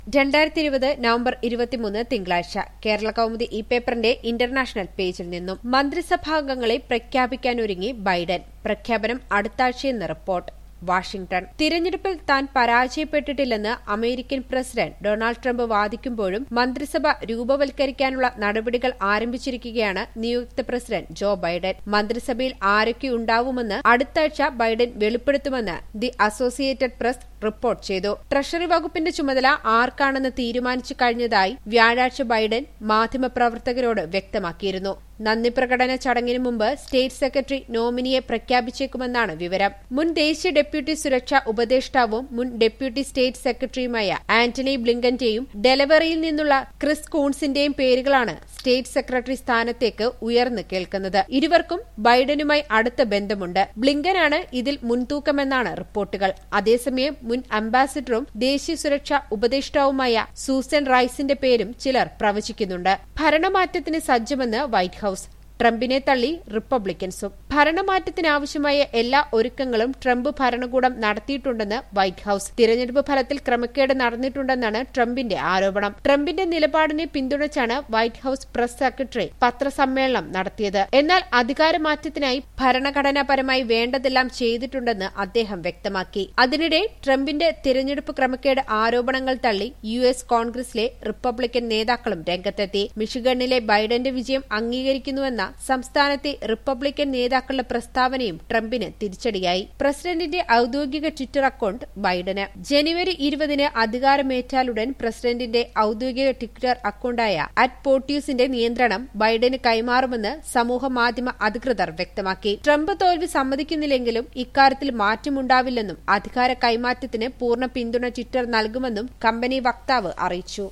രണ്ടായിരത്തി ഇരുപത് നവംബർ ഇരുപത്തിമൂന്ന് തിങ്കളാഴ്ച കേരള കൌമുദി ഈ പേപ്പറിന്റെ ഇന്റർനാഷണൽ പേജിൽ നിന്നും മന്ത്രിസഭാംഗങ്ങളെ പ്രഖ്യാപിക്കാനൊരുങ്ങി ബൈഡൻ പ്രഖ്യാപനം അടുത്താഴ്ചയെന്ന് റിപ്പോർട്ട് വാഷിംഗ്ടൺ തിരഞ്ഞെടുപ്പിൽ താൻ പരാജയപ്പെട്ടിട്ടില്ലെന്ന് അമേരിക്കൻ പ്രസിഡന്റ് ഡൊണാൾഡ് ട്രംപ് വാദിക്കുമ്പോഴും മന്ത്രിസഭ രൂപവൽക്കരിക്കാനുള്ള നടപടികൾ ആരംഭിച്ചിരിക്കുകയാണ് നിയുക്ത പ്രസിഡന്റ് ജോ ബൈഡൻ മന്ത്രിസഭയിൽ ആരൊക്കെയുണ്ടാവുമെന്ന് അടുത്താഴ്ച ബൈഡൻ വെളിപ്പെടുത്തുമെന്ന് ദി അസോസിയേറ്റഡ് പ്രസ് റിപ്പോർട്ട് ചെയ്തു ട്രഷറി വകുപ്പിന്റെ ചുമതല ആർക്കാണെന്ന് തീരുമാനിച്ചു കഴിഞ്ഞതായി വ്യാഴാഴ്ച ബൈഡൻ മാധ്യമപ്രവർത്തകരോട് വ്യക്തമാക്കിയിരുന്നു നന്ദി പ്രകടന ചടങ്ങിന് മുമ്പ് സ്റ്റേറ്റ് സെക്രട്ടറി നോമിനിയെ പ്രഖ്യാപിച്ചേക്കുമെന്നാണ് വിവരം മുൻ ദേശീയ ഡെപ്യൂട്ടി സുരക്ഷാ ഉപദേഷ്ടാവും മുൻ ഡെപ്യൂട്ടി സ്റ്റേറ്റ് സെക്രട്ടറിയുമായ ആന്റണി ബ്ലിങ്കന്റെയും ഡെലവറിയിൽ നിന്നുള്ള ക്രിസ് കൂൺസിന്റെയും പേരുകളാണ് സ്റ്റേറ്റ് സെക്രട്ടറി സ്ഥാനത്തേക്ക് ഉയർന്നു കേൾക്കുന്നത് ഇരുവർക്കും ബൈഡനുമായി അടുത്ത ബന്ധമുണ്ട് ബ്ലിങ്കനാണ് ഇതിൽ മുൻതൂക്കമെന്നാണ് റിപ്പോർട്ടുകൾ അതേസമയം മുൻ അംബാസിഡറും ദേശീയ സുരക്ഷാ ഉപദേഷ്ടാവുമായ സൂസൻ റൈസിന്റെ പേരും ചിലർ പ്രവചിക്കുന്നുണ്ട് ഭരണമാറ്റത്തിന് സജ്ജമെന്ന് വൈറ്റ് ഹൌസ് ട്രംപിനെ തള്ളി റിപ്പബ്ലിക്കൻസും ഭരണമാറ്റത്തിനാവശ്യമായ എല്ലാ ഒരുക്കങ്ങളും ട്രംപ് ഭരണകൂടം നടത്തിയിട്ടുണ്ടെന്ന് വൈറ്റ് ഹൌസ് തിരഞ്ഞെടുപ്പ് ഫലത്തിൽ ക്രമക്കേട് നടന്നിട്ടുണ്ടെന്നാണ് ട്രംപിന്റെ ആരോപണം ട്രംപിന്റെ നിലപാടിനെ പിന്തുണച്ചാണ് വൈറ്റ് ഹൌസ് പ്രസ് സെക്രട്ടറി പത്രസമ്മേളനം നടത്തിയത് എന്നാൽ അധികാരമാറ്റത്തിനായി ഭരണഘടനാപരമായി വേണ്ടതെല്ലാം ചെയ്തിട്ടുണ്ടെന്ന് അദ്ദേഹം വ്യക്തമാക്കി അതിനിടെ ട്രംപിന്റെ തിരഞ്ഞെടുപ്പ് ക്രമക്കേട് ആരോപണങ്ങൾ തള്ളി യു എസ് കോൺഗ്രസിലെ റിപ്പബ്ലിക്കൻ നേതാക്കളും രംഗത്തെത്തി മിഷിഗണിലെ ബൈഡന്റെ വിജയം അംഗീകരിക്കുന്നുവെന്ന സംസ്ഥാനത്തെ റിപ്പബ്ലിക്കൻ നേതാക്കളുടെ പ്രസ്താവനയും ട്രംപിന് തിരിച്ചടിയായി പ്രസിഡന്റിന്റെ ഔദ്യോഗിക ട്വിറ്റർ അക്കൌണ്ട് ബൈഡന് ജനുവരി ഇരുപതിന് അധികാരമേറ്റാലുടൻ പ്രസിഡന്റിന്റെ ഔദ്യോഗിക ട്വിറ്റർ അക്കൌണ്ടായ അറ്റ് പോർട്യൂസിന്റെ നിയന്ത്രണം ബൈഡന് കൈമാറുമെന്ന് സമൂഹമാധ്യമ അധികൃതർ വ്യക്തമാക്കി ട്രംപ് തോൽവി സമ്മതിക്കുന്നില്ലെങ്കിലും ഇക്കാര്യത്തിൽ മാറ്റമുണ്ടാവില്ലെന്നും അധികാര കൈമാറ്റത്തിന് പൂർണ്ണ പിന്തുണ ട്വിറ്റർ നൽകുമെന്നും കമ്പനി വക്താവ് അറിയിച്ചു